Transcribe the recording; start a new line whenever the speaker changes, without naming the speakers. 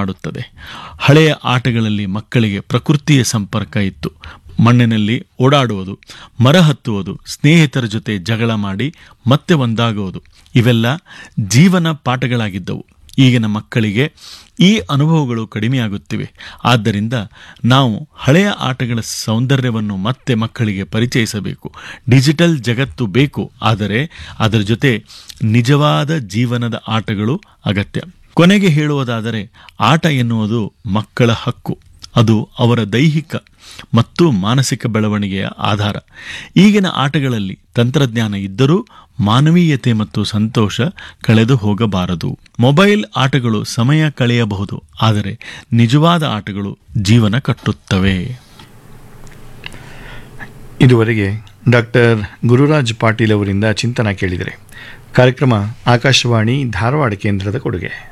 ಮಾಡುತ್ತದೆ ಹಳೆಯ ಆಟಗಳಲ್ಲಿ ಮಕ್ಕಳಿಗೆ ಪ್ರಕೃತಿಯ ಸಂಪರ್ಕ ಇತ್ತು ಮಣ್ಣಿನಲ್ಲಿ ಓಡಾಡುವುದು ಮರ ಹತ್ತುವುದು ಸ್ನೇಹಿತರ ಜೊತೆ ಜಗಳ ಮಾಡಿ ಮತ್ತೆ ಒಂದಾಗುವುದು ಇವೆಲ್ಲ ಜೀವನ ಪಾಠಗಳಾಗಿದ್ದವು ಈಗಿನ ಮಕ್ಕಳಿಗೆ ಈ ಅನುಭವಗಳು ಕಡಿಮೆಯಾಗುತ್ತಿವೆ ಆದ್ದರಿಂದ ನಾವು ಹಳೆಯ ಆಟಗಳ ಸೌಂದರ್ಯವನ್ನು ಮತ್ತೆ ಮಕ್ಕಳಿಗೆ ಪರಿಚಯಿಸಬೇಕು ಡಿಜಿಟಲ್ ಜಗತ್ತು ಬೇಕು ಆದರೆ ಅದರ ಜೊತೆ ನಿಜವಾದ ಜೀವನದ ಆಟಗಳು ಅಗತ್ಯ ಕೊನೆಗೆ ಹೇಳುವುದಾದರೆ ಆಟ ಎನ್ನುವುದು ಮಕ್ಕಳ ಹಕ್ಕು ಅದು ಅವರ ದೈಹಿಕ ಮತ್ತು ಮಾನಸಿಕ ಬೆಳವಣಿಗೆಯ ಆಧಾರ ಈಗಿನ ಆಟಗಳಲ್ಲಿ ತಂತ್ರಜ್ಞಾನ ಇದ್ದರೂ ಮಾನವೀಯತೆ ಮತ್ತು ಸಂತೋಷ ಕಳೆದು ಹೋಗಬಾರದು ಮೊಬೈಲ್ ಆಟಗಳು ಸಮಯ ಕಳೆಯಬಹುದು ಆದರೆ ನಿಜವಾದ ಆಟಗಳು ಜೀವನ ಕಟ್ಟುತ್ತವೆ
ಇದುವರೆಗೆ ಡಾಕ್ಟರ್ ಗುರುರಾಜ್ ಪಾಟೀಲ್ ಅವರಿಂದ ಚಿಂತನ ಕೇಳಿದರೆ ಕಾರ್ಯಕ್ರಮ ಆಕಾಶವಾಣಿ ಧಾರವಾಡ ಕೇಂದ್ರದ ಕೊಡುಗೆ